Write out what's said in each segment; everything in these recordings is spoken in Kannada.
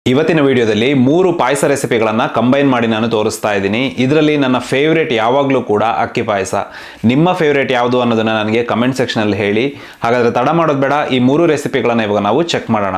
ಇವತ್ತಿನ ವಿಡಿಯೋದಲ್ಲಿ ಮೂರು ಪಾಯಸ ರೆಸಿಪಿಗಳನ್ನು ಕಂಬೈನ್ ಮಾಡಿ ನಾನು ತೋರಿಸ್ತಾ ಇದ್ದೀನಿ ಇದರಲ್ಲಿ ನನ್ನ ಫೇವ್ರೇಟ್ ಯಾವಾಗಲೂ ಕೂಡ ಅಕ್ಕಿ ಪಾಯಸ ನಿಮ್ಮ ಫೇವ್ರೇಟ್ ಯಾವುದು ಅನ್ನೋದನ್ನು ನನಗೆ ಕಮೆಂಟ್ ಸೆಕ್ಷನಲ್ಲಿ ಹೇಳಿ ಹಾಗಾದರೆ ತಡ ಮಾಡೋದು ಬೇಡ ಈ ಮೂರು ರೆಸಿಪಿಗಳನ್ನು ಇವಾಗ ನಾವು ಚೆಕ್ ಮಾಡೋಣ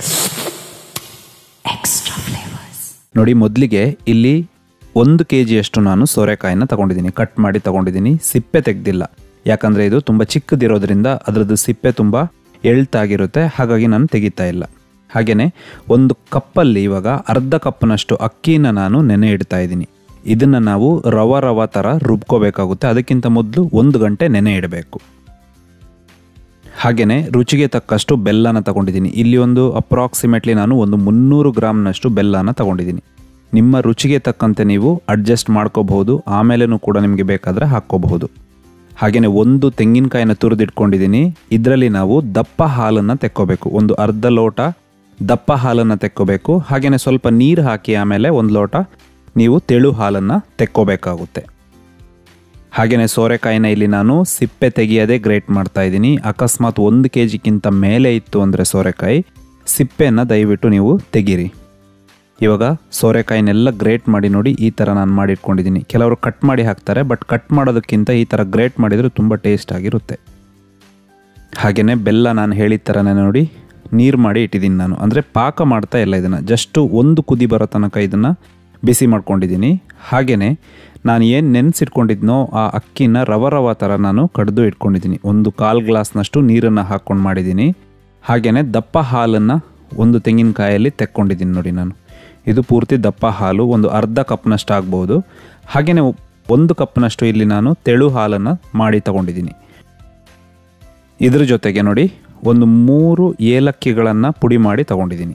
extra flavors. ನೋಡಿ ಮೊದಲಿಗೆ ಇಲ್ಲಿ ಒಂದು ಕೆ ಜಿಯಷ್ಟು ನಾನು ಸೋರೆಕಾಯಿನ ತಗೊಂಡಿದ್ದೀನಿ ಕಟ್ ಮಾಡಿ ತಗೊಂಡಿದ್ದೀನಿ ಸಿಪ್ಪೆ ತೆಗೆದಿಲ್ಲ ಯಾಕಂದರೆ ಇದು ತುಂಬ ಚಿಕ್ಕದಿರೋದ್ರಿಂದ ಅದರದ್ದು ಸಿಪ್ಪೆ ತುಂಬ ಎಳ್ತಾಗಿರುತ್ತೆ ಹಾಗಾಗಿ ನಾನು ತೆಗಿತಾ ಇಲ್ಲ ಹಾಗೆಯೇ ಒಂದು ಕಪ್ಪಲ್ಲಿ ಇವಾಗ ಅರ್ಧ ಕಪ್ನಷ್ಟು ಅಕ್ಕಿನ ನಾನು ನೆನೆ ಇಡ್ತಾ ಇದ್ದೀನಿ ಇದನ್ನು ನಾವು ರವ ರವ ಥರ ರುಬ್ಕೋಬೇಕಾಗುತ್ತೆ ಅದಕ್ಕಿಂತ ಮೊದಲು ಒಂದು ಗಂಟೆ ನೆನೆ ಇಡಬೇಕು ಹಾಗೆಯೇ ರುಚಿಗೆ ತಕ್ಕಷ್ಟು ಬೆಲ್ಲನ ತಗೊಂಡಿದ್ದೀನಿ ಇಲ್ಲಿ ಒಂದು ಅಪ್ರಾಕ್ಸಿಮೇಟ್ಲಿ ನಾನು ಒಂದು ಮುನ್ನೂರು ಗ್ರಾಮ್ನಷ್ಟು ಬೆಲ್ಲನ ತಗೊಂಡಿದ್ದೀನಿ ನಿಮ್ಮ ರುಚಿಗೆ ತಕ್ಕಂತೆ ನೀವು ಅಡ್ಜಸ್ಟ್ ಮಾಡ್ಕೋಬಹುದು ಆಮೇಲೆನೂ ಕೂಡ ನಿಮಗೆ ಬೇಕಾದರೆ ಹಾಕ್ಕೋಬಹುದು ಹಾಗೆಯೇ ಒಂದು ತೆಂಗಿನಕಾಯಿನ ತುರಿದಿಟ್ಕೊಂಡಿದ್ದೀನಿ ಇದರಲ್ಲಿ ನಾವು ದಪ್ಪ ಹಾಲನ್ನು ತೆಕ್ಕೋಬೇಕು ಒಂದು ಅರ್ಧ ಲೋಟ ದಪ್ಪ ಹಾಲನ್ನು ತೆಕ್ಕೋಬೇಕು ಹಾಗೆಯೇ ಸ್ವಲ್ಪ ನೀರು ಹಾಕಿ ಆಮೇಲೆ ಒಂದು ಲೋಟ ನೀವು ತೆಳು ಹಾಲನ್ನು ತೆಕ್ಕೋಬೇಕಾಗುತ್ತೆ ಹಾಗೆಯೇ ಸೋರೆಕಾಯಿನ ಇಲ್ಲಿ ನಾನು ಸಿಪ್ಪೆ ತೆಗೆಯದೆ ಗ್ರೇಟ್ ಮಾಡ್ತಾ ಇದ್ದೀನಿ ಅಕಸ್ಮಾತ್ ಒಂದು ಕೆ ಜಿಗಿಂತ ಮೇಲೆ ಇತ್ತು ಅಂದರೆ ಸೋರೆಕಾಯಿ ಸಿಪ್ಪೆಯನ್ನು ದಯವಿಟ್ಟು ನೀವು ತೆಗೀರಿ ಇವಾಗ ಸೋರೆಕಾಯಿನೆಲ್ಲ ಗ್ರೇಟ್ ಮಾಡಿ ನೋಡಿ ಈ ಥರ ನಾನು ಮಾಡಿಟ್ಕೊಂಡಿದ್ದೀನಿ ಕೆಲವರು ಕಟ್ ಮಾಡಿ ಹಾಕ್ತಾರೆ ಬಟ್ ಕಟ್ ಮಾಡೋದಕ್ಕಿಂತ ಈ ಥರ ಗ್ರೇಟ್ ಮಾಡಿದರೆ ತುಂಬ ಟೇಸ್ಟ್ ಆಗಿರುತ್ತೆ ಹಾಗೆಯೇ ಬೆಲ್ಲ ನಾನು ಹೇಳಿದ ಥರನೇ ನೋಡಿ ನೀರು ಮಾಡಿ ಇಟ್ಟಿದ್ದೀನಿ ನಾನು ಅಂದರೆ ಪಾಕ ಮಾಡ್ತಾ ಇಲ್ಲ ಇದನ್ನು ಜಸ್ಟು ಒಂದು ಕುದಿ ಬರೋ ತನಕ ಇದನ್ನು ಬಿಸಿ ಮಾಡ್ಕೊಂಡಿದ್ದೀನಿ ಹಾಗೆಯೇ ನಾನು ಏನು ನೆನೆಸಿಟ್ಕೊಂಡಿದ್ನೋ ಆ ಅಕ್ಕಿನ ರವ ರವ ಥರ ನಾನು ಕಡ್ದು ಇಟ್ಕೊಂಡಿದ್ದೀನಿ ಒಂದು ಕಾಲು ಗ್ಲಾಸ್ನಷ್ಟು ನೀರನ್ನು ಹಾಕ್ಕೊಂಡು ಮಾಡಿದ್ದೀನಿ ಹಾಗೆಯೇ ದಪ್ಪ ಹಾಲನ್ನು ಒಂದು ತೆಂಗಿನಕಾಯಲ್ಲಿ ತೆಕ್ಕೊಂಡಿದ್ದೀನಿ ನೋಡಿ ನಾನು ಇದು ಪೂರ್ತಿ ದಪ್ಪ ಹಾಲು ಒಂದು ಅರ್ಧ ಕಪ್ನಷ್ಟು ಆಗ್ಬೋದು ಹಾಗೆಯೇ ಒಂದು ಕಪ್ನಷ್ಟು ಇಲ್ಲಿ ನಾನು ತೆಳು ಹಾಲನ್ನು ಮಾಡಿ ತಗೊಂಡಿದ್ದೀನಿ ಇದ್ರ ಜೊತೆಗೆ ನೋಡಿ ಒಂದು ಮೂರು ಏಲಕ್ಕಿಗಳನ್ನು ಪುಡಿ ಮಾಡಿ ತಗೊಂಡಿದ್ದೀನಿ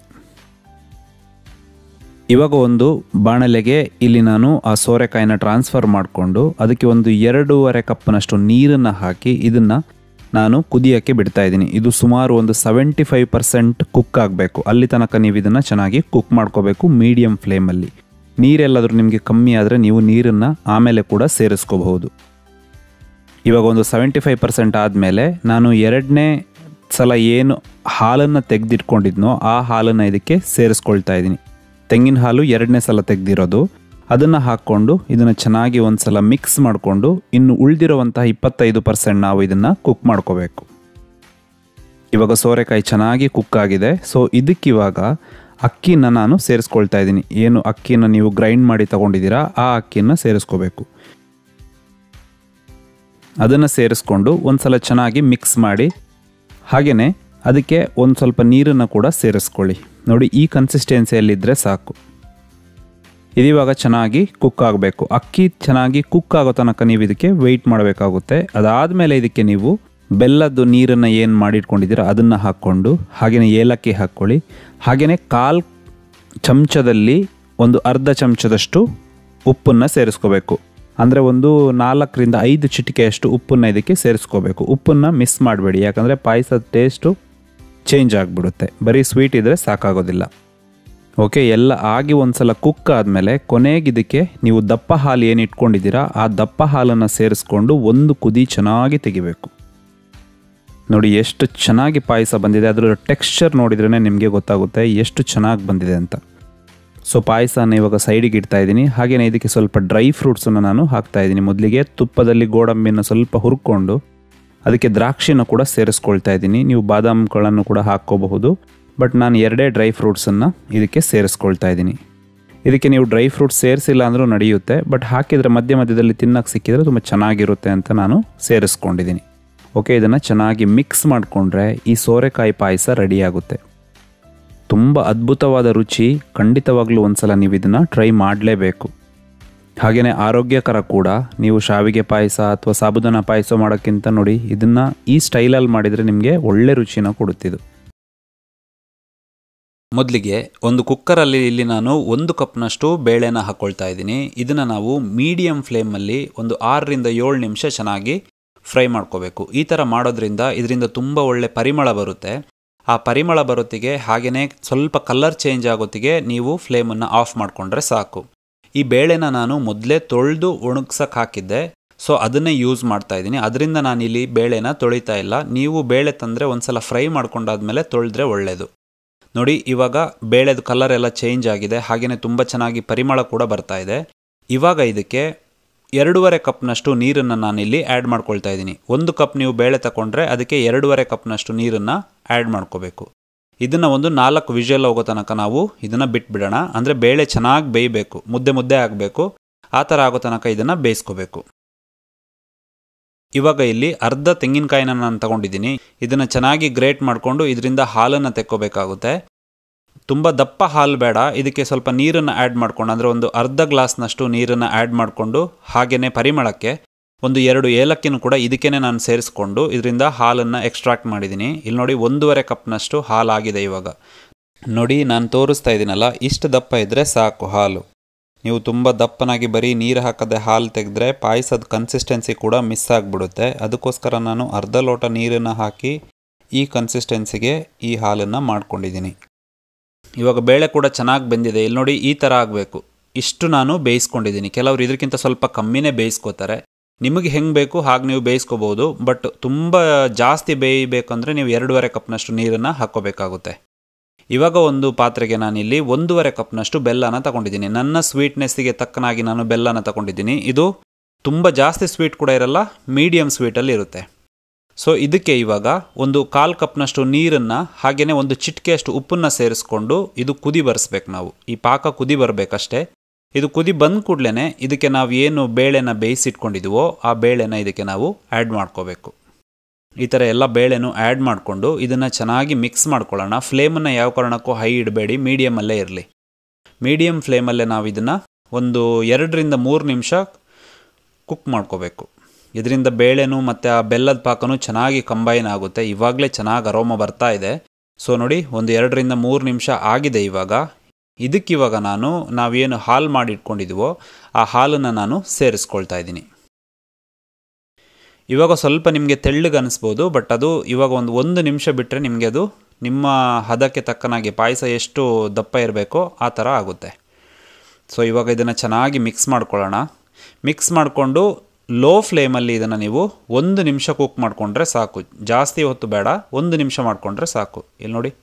ಇವಾಗ ಒಂದು ಬಾಣಲೆಗೆ ಇಲ್ಲಿ ನಾನು ಆ ಸೋರೆಕಾಯಿನ ಟ್ರಾನ್ಸ್ಫರ್ ಮಾಡಿಕೊಂಡು ಅದಕ್ಕೆ ಒಂದು ಎರಡೂವರೆ ಕಪ್ನಷ್ಟು ನೀರನ್ನು ಹಾಕಿ ಇದನ್ನು ನಾನು ಕುದಿಯೋಕ್ಕೆ ಬಿಡ್ತಾ ಇದ್ದೀನಿ ಇದು ಸುಮಾರು ಒಂದು ಸೆವೆಂಟಿ ಫೈವ್ ಪರ್ಸೆಂಟ್ ಕುಕ್ ಆಗಬೇಕು ಅಲ್ಲಿ ತನಕ ನೀವು ಇದನ್ನು ಚೆನ್ನಾಗಿ ಕುಕ್ ಮಾಡ್ಕೋಬೇಕು ಮೀಡಿಯಮ್ ಫ್ಲೇಮಲ್ಲಿ ನೀರೆಲ್ಲಾದರೂ ನಿಮಗೆ ಕಮ್ಮಿ ಆದರೆ ನೀವು ನೀರನ್ನು ಆಮೇಲೆ ಕೂಡ ಸೇರಿಸ್ಕೋಬಹುದು ಇವಾಗ ಒಂದು ಸೆವೆಂಟಿ ಫೈವ್ ಪರ್ಸೆಂಟ್ ಆದಮೇಲೆ ನಾನು ಎರಡನೇ ಸಲ ಏನು ಹಾಲನ್ನು ತೆಗೆದಿಟ್ಕೊಂಡಿದ್ನೋ ಆ ಹಾಲನ್ನು ಇದಕ್ಕೆ ಸೇರಿಸ್ಕೊಳ್ತಾ ಇದ್ದೀನಿ ತೆಂಗಿನ ಹಾಲು ಎರಡನೇ ಸಲ ತೆಗೆದಿರೋದು ಅದನ್ನು ಹಾಕ್ಕೊಂಡು ಇದನ್ನು ಚೆನ್ನಾಗಿ ಒಂದು ಸಲ ಮಿಕ್ಸ್ ಮಾಡಿಕೊಂಡು ಇನ್ನು ಉಳಿದಿರುವಂತಹ ಇಪ್ಪತ್ತೈದು ಪರ್ಸೆಂಟ್ ನಾವು ಇದನ್ನು ಕುಕ್ ಮಾಡ್ಕೋಬೇಕು ಇವಾಗ ಸೋರೆಕಾಯಿ ಚೆನ್ನಾಗಿ ಕುಕ್ ಆಗಿದೆ ಸೊ ಇದಕ್ಕಿವಾಗ ಅಕ್ಕಿನ ನಾನು ಸೇರಿಸ್ಕೊಳ್ತಾ ಇದ್ದೀನಿ ಏನು ಅಕ್ಕಿನ ನೀವು ಗ್ರೈಂಡ್ ಮಾಡಿ ತಗೊಂಡಿದ್ದೀರಾ ಆ ಅಕ್ಕಿನ ಸೇರಿಸ್ಕೋಬೇಕು ಅದನ್ನು ಸೇರಿಸ್ಕೊಂಡು ಒಂದು ಸಲ ಚೆನ್ನಾಗಿ ಮಿಕ್ಸ್ ಮಾಡಿ ಹಾಗೆಯೇ ಅದಕ್ಕೆ ಒಂದು ಸ್ವಲ್ಪ ನೀರನ್ನು ಕೂಡ ಸೇರಿಸ್ಕೊಳ್ಳಿ ನೋಡಿ ಈ ಕನ್ಸಿಸ್ಟೆನ್ಸಿಯಲ್ಲಿದ್ದರೆ ಸಾಕು ಇದಿವಾಗ ಚೆನ್ನಾಗಿ ಕುಕ್ ಆಗಬೇಕು ಅಕ್ಕಿ ಚೆನ್ನಾಗಿ ಕುಕ್ ಆಗೋ ತನಕ ನೀವು ಇದಕ್ಕೆ ವೆಯ್ಟ್ ಮಾಡಬೇಕಾಗುತ್ತೆ ಅದಾದಮೇಲೆ ಇದಕ್ಕೆ ನೀವು ಬೆಲ್ಲದ್ದು ನೀರನ್ನು ಏನು ಮಾಡಿಟ್ಕೊಂಡಿದ್ದೀರ ಅದನ್ನು ಹಾಕ್ಕೊಂಡು ಹಾಗೆಯೇ ಏಲಕ್ಕಿ ಹಾಕ್ಕೊಳ್ಳಿ ಹಾಗೆಯೇ ಕಾಲು ಚಮಚದಲ್ಲಿ ಒಂದು ಅರ್ಧ ಚಮಚದಷ್ಟು ಉಪ್ಪನ್ನು ಸೇರಿಸ್ಕೋಬೇಕು ಅಂದರೆ ಒಂದು ನಾಲ್ಕರಿಂದ ಐದು ಚಿಟಿಕೆಯಷ್ಟು ಉಪ್ಪನ್ನು ಇದಕ್ಕೆ ಸೇರಿಸ್ಕೋಬೇಕು ಉಪ್ಪನ್ನು ಮಿಸ್ ಮಾಡಬೇಡಿ ಯಾಕಂದರೆ ಪಾಯಸದ ಟೇಸ್ಟು ಚೇಂಜ್ ಆಗಿಬಿಡುತ್ತೆ ಬರೀ ಸ್ವೀಟ್ ಇದ್ದರೆ ಸಾಕಾಗೋದಿಲ್ಲ ಓಕೆ ಎಲ್ಲ ಆಗಿ ಒಂದು ಸಲ ಕುಕ್ ಆದಮೇಲೆ ಕೊನೆಗೆ ಇದಕ್ಕೆ ನೀವು ದಪ್ಪ ಹಾಲು ಏನು ಇಟ್ಕೊಂಡಿದ್ದೀರಾ ಆ ದಪ್ಪ ಹಾಲನ್ನು ಸೇರಿಸ್ಕೊಂಡು ಒಂದು ಕುದಿ ಚೆನ್ನಾಗಿ ತೆಗಿಬೇಕು ನೋಡಿ ಎಷ್ಟು ಚೆನ್ನಾಗಿ ಪಾಯಸ ಬಂದಿದೆ ಅದರ ಟೆಕ್ಸ್ಚರ್ ನೋಡಿದ್ರೇ ನಿಮಗೆ ಗೊತ್ತಾಗುತ್ತೆ ಎಷ್ಟು ಚೆನ್ನಾಗಿ ಬಂದಿದೆ ಅಂತ ಸೊ ಪಾಯಸನ ಇವಾಗ ಸೈಡಿಗೆ ಇಡ್ತಾ ಇದ್ದೀನಿ ಹಾಗೆಯೇ ಇದಕ್ಕೆ ಸ್ವಲ್ಪ ಡ್ರೈ ಫ್ರೂಟ್ಸನ್ನು ನಾನು ಹಾಕ್ತಾ ಇದ್ದೀನಿ ಮೊದಲಿಗೆ ತುಪ್ಪದಲ್ಲಿ ಗೋಡಂಬಿನ ಸ್ವಲ್ಪ ಹುರ್ಕೊಂಡು ಅದಕ್ಕೆ ದ್ರಾಕ್ಷಿನ ಕೂಡ ಸೇರಿಸ್ಕೊಳ್ತಾ ಇದ್ದೀನಿ ನೀವು ಬಾದಾಮ್ಗಳನ್ನು ಕೂಡ ಹಾಕ್ಕೋಬಹುದು ಬಟ್ ನಾನು ಎರಡೇ ಡ್ರೈ ಫ್ರೂಟ್ಸನ್ನು ಇದಕ್ಕೆ ಸೇರಿಸ್ಕೊಳ್ತಾ ಇದ್ದೀನಿ ಇದಕ್ಕೆ ನೀವು ಡ್ರೈ ಫ್ರೂಟ್ಸ್ ಸೇರಿಸಿಲ್ಲ ಅಂದರೂ ನಡೆಯುತ್ತೆ ಬಟ್ ಹಾಕಿದರೆ ಮಧ್ಯ ಮಧ್ಯದಲ್ಲಿ ತಿನ್ನಕ್ಕೆ ಸಿಕ್ಕಿದರೆ ತುಂಬ ಚೆನ್ನಾಗಿರುತ್ತೆ ಅಂತ ನಾನು ಸೇರಿಸ್ಕೊಂಡಿದ್ದೀನಿ ಓಕೆ ಇದನ್ನು ಚೆನ್ನಾಗಿ ಮಿಕ್ಸ್ ಮಾಡಿಕೊಂಡ್ರೆ ಈ ಸೋರೆಕಾಯಿ ಪಾಯಸ ರೆಡಿಯಾಗುತ್ತೆ ತುಂಬ ಅದ್ಭುತವಾದ ರುಚಿ ಖಂಡಿತವಾಗ್ಲೂ ಒಂದ್ಸಲ ನೀವು ಇದನ್ನು ಟ್ರೈ ಮಾಡಲೇಬೇಕು ಹಾಗೆಯೇ ಆರೋಗ್ಯಕರ ಕೂಡ ನೀವು ಶಾವಿಗೆ ಪಾಯಸ ಅಥವಾ ಸಾಬುದಾನ ಪಾಯಸ ಮಾಡೋಕ್ಕಿಂತ ನೋಡಿ ಇದನ್ನು ಈ ಸ್ಟೈಲಲ್ಲಿ ಮಾಡಿದರೆ ನಿಮಗೆ ಒಳ್ಳೆ ರುಚಿನ ಕೊಡುತ್ತಿದ್ದು ಮೊದಲಿಗೆ ಒಂದು ಕುಕ್ಕರಲ್ಲಿ ಇಲ್ಲಿ ನಾನು ಒಂದು ಕಪ್ನಷ್ಟು ಬೇಳೆನ ಹಾಕ್ಕೊಳ್ತಾ ಇದ್ದೀನಿ ಇದನ್ನು ನಾವು ಮೀಡಿಯಮ್ ಫ್ಲೇಮಲ್ಲಿ ಒಂದು ಆರರಿಂದ ಏಳು ನಿಮಿಷ ಚೆನ್ನಾಗಿ ಫ್ರೈ ಮಾಡ್ಕೋಬೇಕು ಈ ಥರ ಮಾಡೋದ್ರಿಂದ ಇದರಿಂದ ತುಂಬ ಒಳ್ಳೆ ಪರಿಮಳ ಬರುತ್ತೆ ಆ ಪರಿಮಳ ಬರೋತ್ತಿಗೆ ಹಾಗೆಯೇ ಸ್ವಲ್ಪ ಕಲರ್ ಚೇಂಜ್ ಆಗೋತ್ತಿಗೆ ನೀವು ಫ್ಲೇಮನ್ನು ಆಫ್ ಮಾಡಿಕೊಂಡ್ರೆ ಸಾಕು ಈ ಬೇಳೆನ ನಾನು ಮೊದಲೇ ತೊಳೆದು ಒಣಗ್ಸಕ್ಕೆ ಹಾಕಿದ್ದೆ ಸೊ ಅದನ್ನೇ ಯೂಸ್ ಮಾಡ್ತಾ ಇದ್ದೀನಿ ಅದರಿಂದ ನಾನಿಲ್ಲಿ ಬೇಳೆನ ತೊಳಿತಾ ಇಲ್ಲ ನೀವು ಬೇಳೆ ತಂದರೆ ಒಂದ್ಸಲ ಫ್ರೈ ಮಾಡ್ಕೊಂಡಾದ್ಮೇಲೆ ತೊಳೆದ್ರೆ ಒಳ್ಳೆಯದು ನೋಡಿ ಇವಾಗ ಬೇಳೆದ ಕಲರ್ ಎಲ್ಲ ಚೇಂಜ್ ಆಗಿದೆ ಹಾಗೆಯೇ ತುಂಬ ಚೆನ್ನಾಗಿ ಪರಿಮಳ ಕೂಡ ಬರ್ತಾ ಇದೆ ಇವಾಗ ಇದಕ್ಕೆ ಎರಡೂವರೆ ಕಪ್ನಷ್ಟು ನೀರನ್ನು ನಾನಿಲ್ಲಿ ಆ್ಯಡ್ ಮಾಡ್ಕೊಳ್ತಾ ಇದ್ದೀನಿ ಒಂದು ಕಪ್ ನೀವು ಬೇಳೆ ತಗೊಂಡ್ರೆ ಅದಕ್ಕೆ ಎರಡೂವರೆ ಕಪ್ನಷ್ಟು ನೀರನ್ನು ಆ್ಯಡ್ ಮಾಡ್ಕೋಬೇಕು ಇದನ್ನು ಒಂದು ನಾಲ್ಕು ವಿಷಲ್ ಹೋಗೋ ತನಕ ನಾವು ಇದನ್ನು ಬಿಟ್ಬಿಡೋಣ ಅಂದರೆ ಬೇಳೆ ಚೆನ್ನಾಗಿ ಬೇಯಬೇಕು ಮುದ್ದೆ ಮುದ್ದೆ ಆಗಬೇಕು ಆ ಥರ ಆಗೋ ತನಕ ಇದನ್ನು ಬೇಯಿಸ್ಕೋಬೇಕು ಇವಾಗ ಇಲ್ಲಿ ಅರ್ಧ ತೆಂಗಿನಕಾಯಿನ ನಾನು ತಗೊಂಡಿದ್ದೀನಿ ಇದನ್ನು ಚೆನ್ನಾಗಿ ಗ್ರೇಟ್ ಮಾಡಿಕೊಂಡು ಇದರಿಂದ ಹಾಲನ್ನು ತೆಕ್ಕೋಬೇಕಾಗುತ್ತೆ ತುಂಬ ದಪ್ಪ ಹಾಲು ಬೇಡ ಇದಕ್ಕೆ ಸ್ವಲ್ಪ ನೀರನ್ನು ಆ್ಯಡ್ ಮಾಡ್ಕೊಂಡು ಅಂದರೆ ಒಂದು ಅರ್ಧ ಗ್ಲಾಸ್ನಷ್ಟು ನೀರನ್ನು ಆ್ಯಡ್ ಮಾಡಿಕೊಂಡು ಹಾಗೆಯೇ ಪರಿಮಳಕ್ಕೆ ಒಂದು ಎರಡು ಏಲಕ್ಕಿನೂ ಕೂಡ ಇದಕ್ಕೇ ನಾನು ಸೇರಿಸ್ಕೊಂಡು ಇದರಿಂದ ಹಾಲನ್ನು ಎಕ್ಸ್ಟ್ರಾಕ್ಟ್ ಮಾಡಿದ್ದೀನಿ ಇಲ್ಲಿ ನೋಡಿ ಒಂದೂವರೆ ಕಪ್ನಷ್ಟು ಹಾಲಾಗಿದೆ ಇವಾಗ ನೋಡಿ ನಾನು ತೋರಿಸ್ತಾ ಇದ್ದೀನಲ್ಲ ಇಷ್ಟು ದಪ್ಪ ಇದ್ದರೆ ಸಾಕು ಹಾಲು ನೀವು ತುಂಬ ದಪ್ಪನಾಗಿ ಬರೀ ನೀರು ಹಾಕದೆ ಹಾಲು ತೆಗೆದ್ರೆ ಪಾಯಸದ ಕನ್ಸಿಸ್ಟೆನ್ಸಿ ಕೂಡ ಮಿಸ್ ಆಗಿಬಿಡುತ್ತೆ ಅದಕ್ಕೋಸ್ಕರ ನಾನು ಅರ್ಧ ಲೋಟ ನೀರನ್ನು ಹಾಕಿ ಈ ಕನ್ಸಿಸ್ಟೆನ್ಸಿಗೆ ಈ ಹಾಲನ್ನು ಮಾಡ್ಕೊಂಡಿದ್ದೀನಿ ಇವಾಗ ಬೇಳೆ ಕೂಡ ಚೆನ್ನಾಗಿ ಬೆಂದಿದೆ ಇಲ್ಲಿ ನೋಡಿ ಈ ಥರ ಆಗಬೇಕು ಇಷ್ಟು ನಾನು ಬೇಯಿಸ್ಕೊಂಡಿದ್ದೀನಿ ಕೆಲವರು ಇದಕ್ಕಿಂತ ಸ್ವಲ್ಪ ಕಮ್ಮಿನೇ ಬೇಯಿಸ್ಕೋತಾರೆ ನಿಮಗೆ ಹೆಂಗೆ ಬೇಕು ಹಾಗೆ ನೀವು ಬೇಯಿಸ್ಕೋಬೋದು ಬಟ್ ತುಂಬ ಜಾಸ್ತಿ ಬೇಯಬೇಕಂದ್ರೆ ನೀವು ಎರಡೂವರೆ ಕಪ್ನಷ್ಟು ನೀರನ್ನು ಹಾಕ್ಕೋಬೇಕಾಗುತ್ತೆ ಇವಾಗ ಒಂದು ಪಾತ್ರೆಗೆ ನಾನಿಲ್ಲಿ ಒಂದೂವರೆ ಕಪ್ನಷ್ಟು ಬೆಲ್ಲನ ತಗೊಂಡಿದ್ದೀನಿ ನನ್ನ ಸ್ವೀಟ್ನೆಸ್ಸಿಗೆ ತಕ್ಕನಾಗಿ ನಾನು ಬೆಲ್ಲನ ತಗೊಂಡಿದ್ದೀನಿ ಇದು ತುಂಬ ಜಾಸ್ತಿ ಸ್ವೀಟ್ ಕೂಡ ಇರಲ್ಲ ಮೀಡಿಯಮ್ ಸ್ವೀಟಲ್ಲಿ ಇರುತ್ತೆ ಸೊ ಇದಕ್ಕೆ ಇವಾಗ ಒಂದು ಕಾಲು ಕಪ್ನಷ್ಟು ನೀರನ್ನು ಹಾಗೆಯೇ ಒಂದು ಚಿಟಿಕೆಯಷ್ಟು ಉಪ್ಪನ್ನು ಸೇರಿಸ್ಕೊಂಡು ಇದು ಕುದಿ ಬರೆಸ್ಬೇಕು ನಾವು ಈ ಪಾಕ ಕುದಿ ಬರಬೇಕಷ್ಟೇ ಇದು ಕುದಿ ಬಂದ ಕೂಡಲೇ ಇದಕ್ಕೆ ನಾವು ಏನು ಬೇಳೆನ ಬೇಯಿಸಿಟ್ಕೊಂಡಿದ್ವೋ ಆ ಬೇಳೆನ ಇದಕ್ಕೆ ನಾವು ಆ್ಯಡ್ ಮಾಡ್ಕೋಬೇಕು ಈ ಥರ ಎಲ್ಲ ಬೇಳೆನೂ ಆ್ಯಡ್ ಮಾಡಿಕೊಂಡು ಇದನ್ನು ಚೆನ್ನಾಗಿ ಮಿಕ್ಸ್ ಮಾಡ್ಕೊಳ್ಳೋಣ ಫ್ಲೇಮನ್ನು ಯಾವ ಕಾರಣಕ್ಕೂ ಹೈ ಇಡಬೇಡಿ ಮೀಡಿಯಮಲ್ಲೇ ಇರಲಿ ಮೀಡಿಯಮ್ ಫ್ಲೇಮಲ್ಲೇ ನಾವು ಇದನ್ನು ಒಂದು ಎರಡರಿಂದ ಮೂರು ನಿಮಿಷ ಕುಕ್ ಮಾಡ್ಕೋಬೇಕು ಇದರಿಂದ ಬೇಳೆನೂ ಮತ್ತು ಆ ಬೆಲ್ಲದ ಪಾಕನೂ ಚೆನ್ನಾಗಿ ಕಂಬೈನ್ ಆಗುತ್ತೆ ಇವಾಗಲೇ ಚೆನ್ನಾಗಿ ಅರೋಮ ಬರ್ತಾ ಇದೆ ಸೊ ನೋಡಿ ಒಂದು ಎರಡರಿಂದ ಮೂರು ನಿಮಿಷ ಆಗಿದೆ ಇವಾಗ ಇದಕ್ಕಿವಾಗ ನಾನು ನಾವೇನು ಹಾಲು ಮಾಡಿ ಇಟ್ಕೊಂಡಿದ್ವೋ ಆ ಹಾಲನ್ನು ನಾನು ಸೇರಿಸ್ಕೊಳ್ತಾ ಇದ್ದೀನಿ ಇವಾಗ ಸ್ವಲ್ಪ ನಿಮಗೆ ತೆಳ್ಳಗೆ ಅನಿಸ್ಬೋದು ಬಟ್ ಅದು ಇವಾಗ ಒಂದು ಒಂದು ನಿಮಿಷ ಬಿಟ್ಟರೆ ನಿಮಗೆ ಅದು ನಿಮ್ಮ ಹದಕ್ಕೆ ತಕ್ಕನಾಗಿ ಪಾಯಸ ಎಷ್ಟು ದಪ್ಪ ಇರಬೇಕೋ ಆ ಥರ ಆಗುತ್ತೆ ಸೊ ಇವಾಗ ಇದನ್ನು ಚೆನ್ನಾಗಿ ಮಿಕ್ಸ್ ಮಾಡ್ಕೊಳ್ಳೋಣ ಮಿಕ್ಸ್ ಮಾಡಿಕೊಂಡು ಲೋ ಫ್ಲೇಮಲ್ಲಿ ಇದನ್ನು ನೀವು ಒಂದು ನಿಮಿಷ ಕುಕ್ ಮಾಡಿಕೊಂಡ್ರೆ ಸಾಕು ಜಾಸ್ತಿ ಹೊತ್ತು ಬೇಡ ಒಂದು ನಿಮಿಷ ಮಾಡಿಕೊಂಡ್ರೆ ಸಾಕು ಇಲ್ಲಿ ನೋಡಿ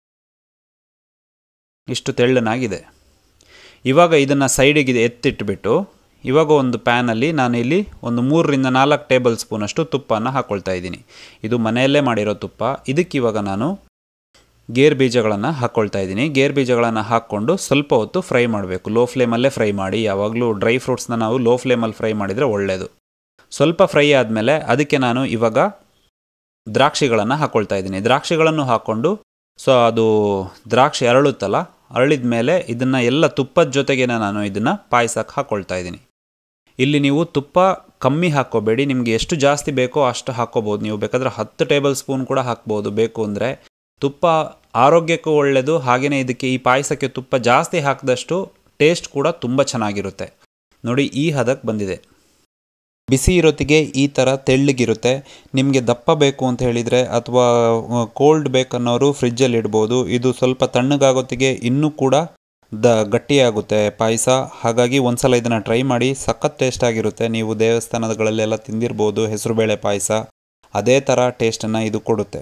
ಇಷ್ಟು ತೆಳ್ಳನಾಗಿದೆ ಇವಾಗ ಇದನ್ನು ಸೈಡಿಗೆ ಎತ್ತಿಟ್ಬಿಟ್ಟು ಇವಾಗ ಒಂದು ಪ್ಯಾನಲ್ಲಿ ನಾನು ಇಲ್ಲಿ ಒಂದು ಮೂರರಿಂದ ನಾಲ್ಕು ಟೇಬಲ್ ಸ್ಪೂನಷ್ಟು ತುಪ್ಪನ ಹಾಕ್ಕೊಳ್ತಾ ಇದ್ದೀನಿ ಇದು ಮನೆಯಲ್ಲೇ ಮಾಡಿರೋ ತುಪ್ಪ ಇದಕ್ಕೆ ಇವಾಗ ನಾನು ಗೇರ್ ಬೀಜಗಳನ್ನು ಹಾಕ್ಕೊಳ್ತಾ ಇದ್ದೀನಿ ಗೇರ್ ಬೀಜಗಳನ್ನು ಹಾಕ್ಕೊಂಡು ಸ್ವಲ್ಪ ಹೊತ್ತು ಫ್ರೈ ಮಾಡಬೇಕು ಲೋ ಫ್ಲೇಮಲ್ಲೇ ಫ್ರೈ ಮಾಡಿ ಯಾವಾಗಲೂ ಡ್ರೈ ಫ್ರೂಟ್ಸ್ನ ನಾವು ಲೋ ಫ್ಲೇಮಲ್ಲಿ ಫ್ರೈ ಮಾಡಿದರೆ ಒಳ್ಳೆಯದು ಸ್ವಲ್ಪ ಫ್ರೈ ಆದಮೇಲೆ ಅದಕ್ಕೆ ನಾನು ಇವಾಗ ದ್ರಾಕ್ಷಿಗಳನ್ನು ಹಾಕ್ಕೊಳ್ತಾ ಇದ್ದೀನಿ ದ್ರಾಕ್ಷಿಗಳನ್ನು ಹಾಕ್ಕೊಂಡು ಸೊ ಅದು ದ್ರಾಕ್ಷಿ ಅರಳುತ್ತಲ್ಲ ಅರಳಿದ ಮೇಲೆ ಇದನ್ನು ಎಲ್ಲ ತುಪ್ಪದ ಜೊತೆಗೆ ನಾನು ಇದನ್ನು ಪಾಯಸಕ್ಕೆ ಹಾಕ್ಕೊಳ್ತಾ ಇದ್ದೀನಿ ಇಲ್ಲಿ ನೀವು ತುಪ್ಪ ಕಮ್ಮಿ ಹಾಕ್ಕೋಬೇಡಿ ನಿಮಗೆ ಎಷ್ಟು ಜಾಸ್ತಿ ಬೇಕೋ ಅಷ್ಟು ಹಾಕ್ಕೋಬೋದು ನೀವು ಬೇಕಾದರೆ ಹತ್ತು ಟೇಬಲ್ ಸ್ಪೂನ್ ಕೂಡ ಹಾಕ್ಬೋದು ಬೇಕು ಅಂದರೆ ತುಪ್ಪ ಆರೋಗ್ಯಕ್ಕೂ ಒಳ್ಳೆಯದು ಹಾಗೆಯೇ ಇದಕ್ಕೆ ಈ ಪಾಯಸಕ್ಕೆ ತುಪ್ಪ ಜಾಸ್ತಿ ಹಾಕಿದಷ್ಟು ಟೇಸ್ಟ್ ಕೂಡ ತುಂಬ ಚೆನ್ನಾಗಿರುತ್ತೆ ನೋಡಿ ಈ ಹದಕ್ಕೆ ಬಂದಿದೆ ಬಿಸಿ ಇರೋತ್ತಿಗೆ ಈ ಥರ ತೆಳ್ಳಗಿರುತ್ತೆ ನಿಮಗೆ ದಪ್ಪ ಬೇಕು ಅಂತ ಹೇಳಿದರೆ ಅಥವಾ ಕೋಲ್ಡ್ ಬೇಕನ್ನೋರು ಫ್ರಿಜ್ಜಲ್ಲಿ ಇಡ್ಬೋದು ಇದು ಸ್ವಲ್ಪ ತಣ್ಣಗಾಗೋತ್ತಿಗೆ ಇನ್ನೂ ಕೂಡ ದ ಗಟ್ಟಿಯಾಗುತ್ತೆ ಪಾಯಸ ಹಾಗಾಗಿ ಒಂದ್ಸಲ ಇದನ್ನು ಟ್ರೈ ಮಾಡಿ ಸಖತ್ ಟೇಸ್ಟ್ ಆಗಿರುತ್ತೆ ನೀವು ದೇವಸ್ಥಾನಗಳಲ್ಲೆಲ್ಲ ತಿಂದಿರ್ಬೋದು ಹೆಸರುಬೇಳೆ ಪಾಯಸ ಅದೇ ಥರ ಟೇಸ್ಟನ್ನು ಇದು ಕೊಡುತ್ತೆ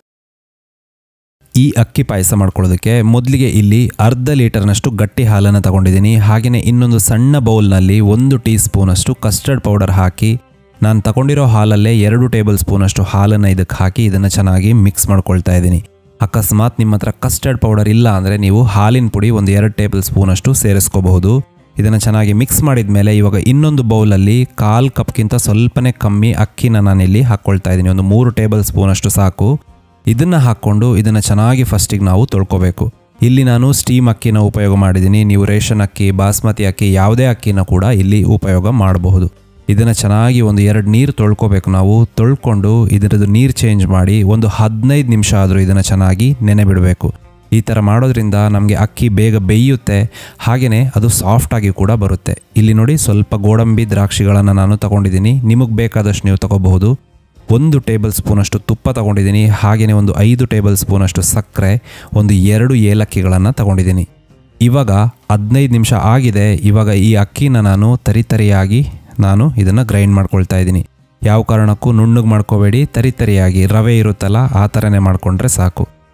ಈ ಅಕ್ಕಿ ಪಾಯಸ ಮಾಡ್ಕೊಳ್ಳೋದಕ್ಕೆ ಮೊದಲಿಗೆ ಇಲ್ಲಿ ಅರ್ಧ ಲೀಟರ್ನಷ್ಟು ಗಟ್ಟಿ ಹಾಲನ್ನು ತಗೊಂಡಿದ್ದೀನಿ ಹಾಗೆಯೇ ಇನ್ನೊಂದು ಸಣ್ಣ ಬೌಲ್ನಲ್ಲಿ ಒಂದು ಟೀ ಸ್ಪೂನಷ್ಟು ಕಸ್ಟರ್ಡ್ ಪೌಡರ್ ಹಾಕಿ ನಾನು ತಗೊಂಡಿರೋ ಹಾಲಲ್ಲೇ ಎರಡು ಟೇಬಲ್ ಸ್ಪೂನಷ್ಟು ಹಾಲನ್ನು ಇದಕ್ಕೆ ಹಾಕಿ ಇದನ್ನು ಚೆನ್ನಾಗಿ ಮಿಕ್ಸ್ ಮಾಡ್ಕೊಳ್ತಾ ಇದ್ದೀನಿ ಅಕಸ್ಮಾತ್ ನಿಮ್ಮ ಹತ್ರ ಕಸ್ಟರ್ಡ್ ಪೌಡರ್ ಇಲ್ಲ ಅಂದರೆ ನೀವು ಹಾಲಿನ ಪುಡಿ ಒಂದು ಎರಡು ಟೇಬಲ್ ಸ್ಪೂನಷ್ಟು ಸೇರಿಸ್ಕೋಬಹುದು ಇದನ್ನು ಚೆನ್ನಾಗಿ ಮಿಕ್ಸ್ ಮಾಡಿದ ಮೇಲೆ ಇವಾಗ ಇನ್ನೊಂದು ಬೌಲಲ್ಲಿ ಕಾಲು ಕಪ್ಗಿಂತ ಸ್ವಲ್ಪನೇ ಕಮ್ಮಿ ಅಕ್ಕಿನ ನಾನಿಲ್ಲಿ ಹಾಕ್ಕೊಳ್ತಾ ಇದ್ದೀನಿ ಒಂದು ಮೂರು ಟೇಬಲ್ ಸ್ಪೂನಷ್ಟು ಸಾಕು ಇದನ್ನು ಹಾಕ್ಕೊಂಡು ಇದನ್ನು ಚೆನ್ನಾಗಿ ಫಸ್ಟಿಗೆ ನಾವು ತೊಳ್ಕೊಬೇಕು ಇಲ್ಲಿ ನಾನು ಸ್ಟೀಮ್ ಅಕ್ಕಿನ ಉಪಯೋಗ ಮಾಡಿದ್ದೀನಿ ನೀವು ರೇಷನ್ ಅಕ್ಕಿ ಬಾಸ್ಮತಿ ಅಕ್ಕಿ ಯಾವುದೇ ಅಕ್ಕಿನ ಕೂಡ ಇಲ್ಲಿ ಉಪಯೋಗ ಮಾಡಬಹುದು ಇದನ್ನು ಚೆನ್ನಾಗಿ ಒಂದು ಎರಡು ನೀರು ತೊಳ್ಕೊಬೇಕು ನಾವು ತೊಳ್ಕೊಂಡು ಇದರದ್ದು ನೀರು ಚೇಂಜ್ ಮಾಡಿ ಒಂದು ಹದಿನೈದು ನಿಮಿಷ ಆದರೂ ಇದನ್ನು ಚೆನ್ನಾಗಿ ನೆನೆ ಬಿಡಬೇಕು ಈ ಥರ ಮಾಡೋದ್ರಿಂದ ನಮಗೆ ಅಕ್ಕಿ ಬೇಗ ಬೇಯುತ್ತೆ ಹಾಗೆಯೇ ಅದು ಸಾಫ್ಟಾಗಿ ಕೂಡ ಬರುತ್ತೆ ಇಲ್ಲಿ ನೋಡಿ ಸ್ವಲ್ಪ ಗೋಡಂಬಿ ದ್ರಾಕ್ಷಿಗಳನ್ನು ನಾನು ತಗೊಂಡಿದ್ದೀನಿ ನಿಮಗೆ ಬೇಕಾದಷ್ಟು ನೀವು ತಗೋಬಹುದು ಒಂದು ಟೇಬಲ್ ಸ್ಪೂನಷ್ಟು ತುಪ್ಪ ತಗೊಂಡಿದ್ದೀನಿ ಹಾಗೆಯೇ ಒಂದು ಐದು ಟೇಬಲ್ ಸ್ಪೂನಷ್ಟು ಸಕ್ಕರೆ ಒಂದು ಎರಡು ಏಲಕ್ಕಿಗಳನ್ನು ತಗೊಂಡಿದ್ದೀನಿ ಇವಾಗ ಹದಿನೈದು ನಿಮಿಷ ಆಗಿದೆ ಇವಾಗ ಈ ಅಕ್ಕಿನ ನಾನು ತರಿತರಿಯಾಗಿ ನಾನು ಇದನ್ನು ಗ್ರೈಂಡ್ ಮಾಡ್ಕೊಳ್ತಾ ಇದ್ದೀನಿ ಯಾವ ಕಾರಣಕ್ಕೂ ನುಣ್ಣಗೆ ಮಾಡ್ಕೋಬೇಡಿ ತರಿತರಿಯಾಗಿ ರವೆ ಇರುತ್ತಲ್ಲ ಆ ಥರನೇ ಮಾಡಿಕೊಂಡ್ರೆ ಸಾಕು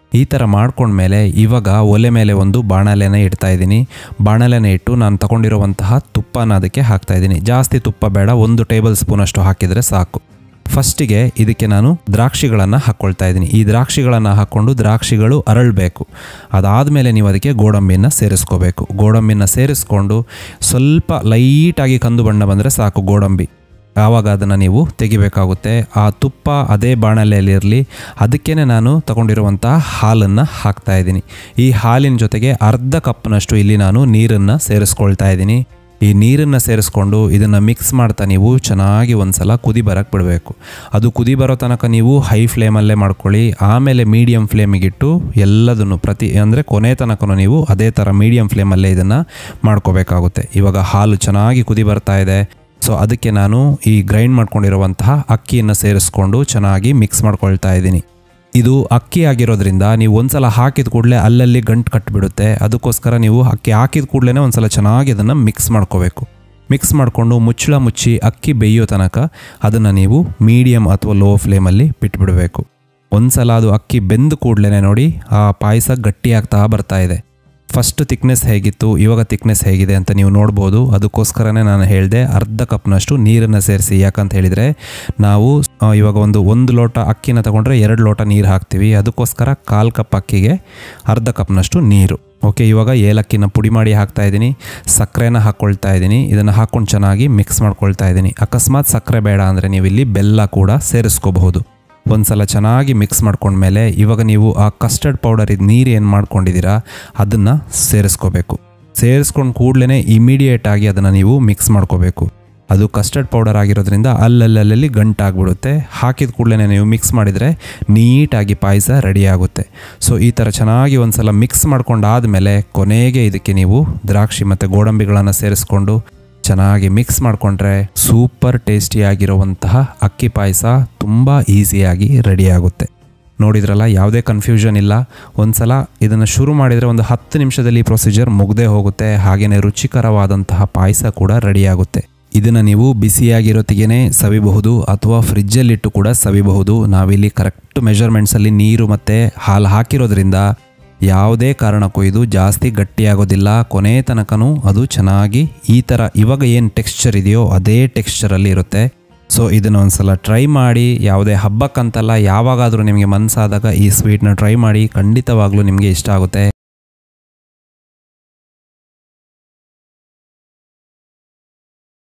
ಈ ಥರ ಮಾಡ್ಕೊಂಡ್ಮೇಲೆ ಇವಾಗ ಒಲೆ ಮೇಲೆ ಒಂದು ಬಾಣಲೆನ ಇಡ್ತಾ ಇದ್ದೀನಿ ಬಾಣಲೆನ ಇಟ್ಟು ನಾನು ತಗೊಂಡಿರುವಂತಹ ತುಪ್ಪನ ಅದಕ್ಕೆ ಹಾಕ್ತಾ ಇದ್ದೀನಿ ಜಾಸ್ತಿ ತುಪ್ಪ ಬೇಡ ಒಂದು ಟೇಬಲ್ ಸ್ಪೂನಷ್ಟು ಹಾಕಿದರೆ ಸಾಕು ಫಸ್ಟಿಗೆ ಇದಕ್ಕೆ ನಾನು ದ್ರಾಕ್ಷಿಗಳನ್ನು ಹಾಕ್ಕೊಳ್ತಾ ಇದ್ದೀನಿ ಈ ದ್ರಾಕ್ಷಿಗಳನ್ನು ಹಾಕ್ಕೊಂಡು ದ್ರಾಕ್ಷಿಗಳು ಅರಳಬೇಕು ಅದಾದಮೇಲೆ ನೀವು ಅದಕ್ಕೆ ಗೋಡಂಬಿಯನ್ನು ಸೇರಿಸ್ಕೋಬೇಕು ಗೋಡಂಬಿನ ಸೇರಿಸ್ಕೊಂಡು ಸ್ವಲ್ಪ ಲೈಟಾಗಿ ಕಂದು ಬಣ್ಣ ಬಂದರೆ ಸಾಕು ಗೋಡಂಬಿ ಆವಾಗ ಅದನ್ನು ನೀವು ತೆಗಿಬೇಕಾಗುತ್ತೆ ಆ ತುಪ್ಪ ಅದೇ ಬಾಣಲೆಯಲ್ಲಿರಲಿ ಅದಕ್ಕೇ ನಾನು ತಗೊಂಡಿರುವಂತಹ ಹಾಲನ್ನು ಹಾಕ್ತಾ ಇದ್ದೀನಿ ಈ ಹಾಲಿನ ಜೊತೆಗೆ ಅರ್ಧ ಕಪ್ನಷ್ಟು ಇಲ್ಲಿ ನಾನು ನೀರನ್ನು ಸೇರಿಸ್ಕೊಳ್ತಾ ಇದ್ದೀನಿ ಈ ನೀರನ್ನು ಸೇರಿಸ್ಕೊಂಡು ಇದನ್ನು ಮಿಕ್ಸ್ ಮಾಡ್ತಾ ನೀವು ಚೆನ್ನಾಗಿ ಒಂದ್ಸಲ ಕುದಿ ಬರಕ್ಕೆ ಬಿಡಬೇಕು ಅದು ಕುದಿ ಬರೋ ತನಕ ನೀವು ಹೈ ಫ್ಲೇಮಲ್ಲೇ ಮಾಡ್ಕೊಳ್ಳಿ ಆಮೇಲೆ ಮೀಡಿಯಮ್ ಫ್ಲೇಮಿಗಿಟ್ಟು ಎಲ್ಲದನ್ನು ಪ್ರತಿ ಅಂದರೆ ಕೊನೆ ತನಕ ನೀವು ಅದೇ ಥರ ಮೀಡಿಯಮ್ ಫ್ಲೇಮಲ್ಲೇ ಇದನ್ನು ಮಾಡ್ಕೋಬೇಕಾಗುತ್ತೆ ಇವಾಗ ಹಾಲು ಚೆನ್ನಾಗಿ ಕುದಿ ಬರ್ತಾ ಇದೆ ಸೊ ಅದಕ್ಕೆ ನಾನು ಈ ಗ್ರೈಂಡ್ ಮಾಡ್ಕೊಂಡಿರುವಂತಹ ಅಕ್ಕಿಯನ್ನು ಸೇರಿಸ್ಕೊಂಡು ಚೆನ್ನಾಗಿ ಮಿಕ್ಸ್ ಮಾಡ್ಕೊಳ್ತಾ ಇದ್ದೀನಿ ಇದು ಅಕ್ಕಿ ಆಗಿರೋದ್ರಿಂದ ನೀವು ಒಂದ್ಸಲ ಹಾಕಿದ ಕೂಡಲೇ ಅಲ್ಲಲ್ಲಿ ಗಂಟು ಕಟ್ಟಿಬಿಡುತ್ತೆ ಅದಕ್ಕೋಸ್ಕರ ನೀವು ಅಕ್ಕಿ ಹಾಕಿದ ಕೂಡಲೇ ಒಂದ್ಸಲ ಚೆನ್ನಾಗಿ ಅದನ್ನು ಮಿಕ್ಸ್ ಮಾಡ್ಕೋಬೇಕು ಮಿಕ್ಸ್ ಮಾಡಿಕೊಂಡು ಮುಚ್ಚಳ ಮುಚ್ಚಿ ಅಕ್ಕಿ ಬೇಯೋ ತನಕ ಅದನ್ನು ನೀವು ಮೀಡಿಯಮ್ ಅಥವಾ ಲೋ ಫ್ಲೇಮಲ್ಲಿ ಬಿಟ್ಬಿಡಬೇಕು ಒಂದ್ಸಲ ಅದು ಅಕ್ಕಿ ಬೆಂದ ಕೂಡಲೇ ನೋಡಿ ಆ ಪಾಯಸ ಗಟ್ಟಿಯಾಗ್ತಾ ಬರ್ತಾ ಇದೆ ಫಸ್ಟ್ ತಿಕ್ನೆಸ್ ಹೇಗಿತ್ತು ಇವಾಗ ತಿಕ್ನೆಸ್ ಹೇಗಿದೆ ಅಂತ ನೀವು ನೋಡ್ಬೋದು ಅದಕ್ಕೋಸ್ಕರನೇ ನಾನು ಹೇಳಿದೆ ಅರ್ಧ ಕಪ್ನಷ್ಟು ನೀರನ್ನು ಸೇರಿಸಿ ಯಾಕಂತ ಹೇಳಿದರೆ ನಾವು ಆ, ಇವಾಗ ಒಂದು ಒಂದು ಲೋಟ ಅಕ್ಕಿನ ತಗೊಂಡ್ರೆ ಎರಡು ಲೋಟ ನೀರು ಹಾಕ್ತೀವಿ ಅದಕ್ಕೋಸ್ಕರ ಕಾಲು ಕಪ್ ಅಕ್ಕಿಗೆ ಅರ್ಧ ಕಪ್ನಷ್ಟು ನೀರು ಓಕೆ ಇವಾಗ ಏಲಕ್ಕಿನ ಪುಡಿ ಮಾಡಿ ಹಾಕ್ತಾ ಇದ್ದೀನಿ ಸಕ್ಕರೆನ ಹಾಕ್ಕೊಳ್ತಾ ಇದ್ದೀನಿ ಇದನ್ನು ಹಾಕ್ಕೊಂಡು ಚೆನ್ನಾಗಿ ಮಿಕ್ಸ್ ಮಾಡ್ಕೊಳ್ತಾ ಇದ್ದೀನಿ ಅಕಸ್ಮಾತ್ ಸಕ್ಕರೆ ಬೇಡ ಅಂದರೆ ನೀವು ಇಲ್ಲಿ ಬೆಲ್ಲ ಕೂಡ ಸೇರಿಸ್ಕೋಬಹುದು ಒಂದ್ಸಲ ಚೆನ್ನಾಗಿ ಮಿಕ್ಸ್ ಮಾಡ್ಕೊಂಡ್ಮೇಲೆ ಇವಾಗ ನೀವು ಆ ಕಸ್ಟರ್ಡ್ ಪೌಡರ್ ಇದು ನೀರು ಏನು ಮಾಡ್ಕೊಂಡಿದ್ದೀರಾ ಅದನ್ನು ಸೇರಿಸ್ಕೋಬೇಕು ಸೇರಿಸ್ಕೊಂಡು ಕೂಡಲೇ ಇಮಿಡಿಯೇಟ್ ಆಗಿ ಅದನ್ನು ನೀವು ಮಿಕ್ಸ್ ಮಾಡ್ಕೋಬೇಕು ಅದು ಕಸ್ಟರ್ಡ್ ಪೌಡರ್ ಆಗಿರೋದ್ರಿಂದ ಅಲ್ಲಲ್ಲಲ್ಲಿ ಗಂಟಾಗ್ಬಿಡುತ್ತೆ ಹಾಕಿದ ಕೂಡಲೇ ನೀವು ಮಿಕ್ಸ್ ಮಾಡಿದರೆ ನೀಟಾಗಿ ಪಾಯಸ ರೆಡಿ ಆಗುತ್ತೆ ಸೊ ಈ ಥರ ಚೆನ್ನಾಗಿ ಒಂದ್ಸಲ ಮಿಕ್ಸ್ ಮಾಡ್ಕೊಂಡಾದಮೇಲೆ ಕೊನೆಗೆ ಇದಕ್ಕೆ ನೀವು ದ್ರಾಕ್ಷಿ ಮತ್ತು ಗೋಡಂಬಿಗಳನ್ನು ಸೇರಿಸ್ಕೊಂಡು ಚೆನ್ನಾಗಿ ಮಿಕ್ಸ್ ಮಾಡಿಕೊಂಡ್ರೆ ಸೂಪರ್ ಟೇಸ್ಟಿಯಾಗಿರುವಂತಹ ಅಕ್ಕಿ ಪಾಯಸ ತುಂಬ ಈಸಿಯಾಗಿ ರೆಡಿ ಆಗುತ್ತೆ ನೋಡಿದ್ರಲ್ಲ ಯಾವುದೇ ಕನ್ಫ್ಯೂಷನ್ ಇಲ್ಲ ಒಂದ್ಸಲ ಇದನ್ನು ಶುರು ಮಾಡಿದರೆ ಒಂದು ಹತ್ತು ನಿಮಿಷದಲ್ಲಿ ಪ್ರೊಸೀಜರ್ ಮುಗ್ದೇ ಹೋಗುತ್ತೆ ಹಾಗೆಯೇ ರುಚಿಕರವಾದಂತಹ ಪಾಯಸ ಕೂಡ ರೆಡಿ ಆಗುತ್ತೆ ಇದನ್ನು ನೀವು ಬಿಸಿಯಾಗಿರೋತ್ತಿಗೆ ಸವಿಬಹುದು ಅಥವಾ ಫ್ರಿಜ್ಜಲ್ಲಿಟ್ಟು ಕೂಡ ಸವಿಬಹುದು ನಾವಿಲ್ಲಿ ಕರೆಕ್ಟ್ ಮೆಷರ್ಮೆಂಟ್ಸಲ್ಲಿ ನೀರು ಮತ್ತು ಹಾಲು ಹಾಕಿರೋದ್ರಿಂದ ಯಾವುದೇ ಕಾರಣಕ್ಕೂ ಇದು ಜಾಸ್ತಿ ಗಟ್ಟಿಯಾಗೋದಿಲ್ಲ ಕೊನೆ ತನಕನೂ ಅದು ಚೆನ್ನಾಗಿ ಈ ಥರ ಇವಾಗ ಏನು ಟೆಕ್ಸ್ಚರ್ ಇದೆಯೋ ಅದೇ ಟೆಕ್ಸ್ಚರಲ್ಲಿ ಇರುತ್ತೆ ಸೊ ಇದನ್ನು ಒಂದ್ಸಲ ಟ್ರೈ ಮಾಡಿ ಯಾವುದೇ ಹಬ್ಬಕ್ಕಂತಲ್ಲ ಯಾವಾಗಾದರೂ ನಿಮಗೆ ಮನಸ್ಸಾದಾಗ ಈ ಸ್ವೀಟ್ನ ಟ್ರೈ ಮಾಡಿ ಖಂಡಿತವಾಗ್ಲೂ ನಿಮಗೆ ಇಷ್ಟ ಆಗುತ್ತೆ